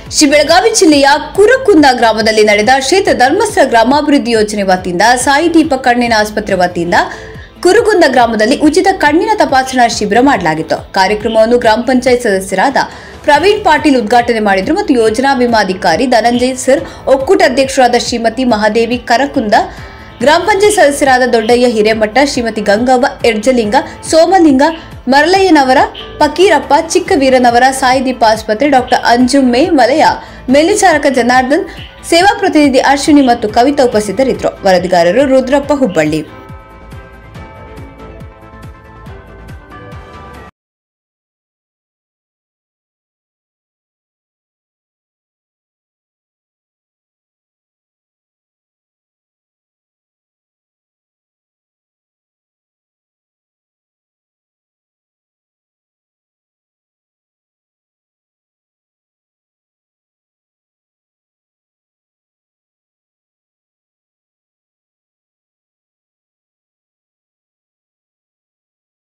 ಶ್ರೀ ಬೆಳಗಾವಿ ಜಿಲ್ಲೆಯ ಕುರಕುಂದ ಗ್ರಾಮದಲ್ಲಿ ನಡೆದ ಕ್ಷೇತ್ರ ಧರ್ಮಸ್ಥಳ ಗ್ರಾಮಾಭಿವೃದ್ಧಿ ಯೋಜನೆ ವತಿಯಿಂದ ಸಾಯಿ ದೀಪ ಕಣ್ಣಿನ ಆಸ್ಪತ್ರೆ ವತಿಯಿಂದ ಕುರುಗುಂದ ಗ್ರಾಮದಲ್ಲಿ ಉಚಿತ ಕಣ್ಣಿನ ತಪಾಸಣಾ ಶಿಬಿರ ಮಾಡಲಾಗಿತ್ತು ಕಾರ್ಯಕ್ರಮವನ್ನು ಗ್ರಾಮ ಪಂಚಾಯತ್ ಸದಸ್ಯರಾದ ಪ್ರವೀಣ್ ಪಾಟೀಲ್ ಉದ್ಘಾಟನೆ ಮಾಡಿದರು ಮತ್ತು ಯೋಜನಾ ವಿಮಾಧಿಕಾರಿ ಧನಂಜಯ್ ಸರ್ ಒಕ್ಕೂಟ ಅಧ್ಯಕ್ಷರಾದ ಶ್ರೀಮತಿ ಮಹಾದೇವಿ ಕರಕುಂದ ಗ್ರಾಮ ಪಂಚಾಯತ್ ಸದಸ್ಯರಾದ ದೊಡ್ಡಯ್ಯ ಹಿರೇಮಠ ಶ್ರೀಮತಿ ಗಂಗವ್ವ ಎರ್ಜಲಿಂಗ ಸೋಮಲಿಂಗ ಮರಳಯ್ಯನವರ ಫಕೀರಪ್ಪ ಚಿಕ್ಕವೀರನವರ ಸಾಯಿದೀಪ ಆಸ್ಪತ್ರೆ ಡಾಕ್ಟರ್ ಅಂಜುಮ್ಮೆ ವಲಯ ಮೇಲ್ವಿಚಾರಕ ಜನಾರ್ದನ್ ಸೇವಾ ಪ್ರತಿನಿಧಿ ಅಶ್ವಿನಿ ಮತ್ತು ಕವಿತಾ ಉಪಸ್ಥಿತರಿದ್ದರು ವರದಿಗಾರರು ರುದ್ರಪ್ಪ ಹುಬ್ಬಳ್ಳಿ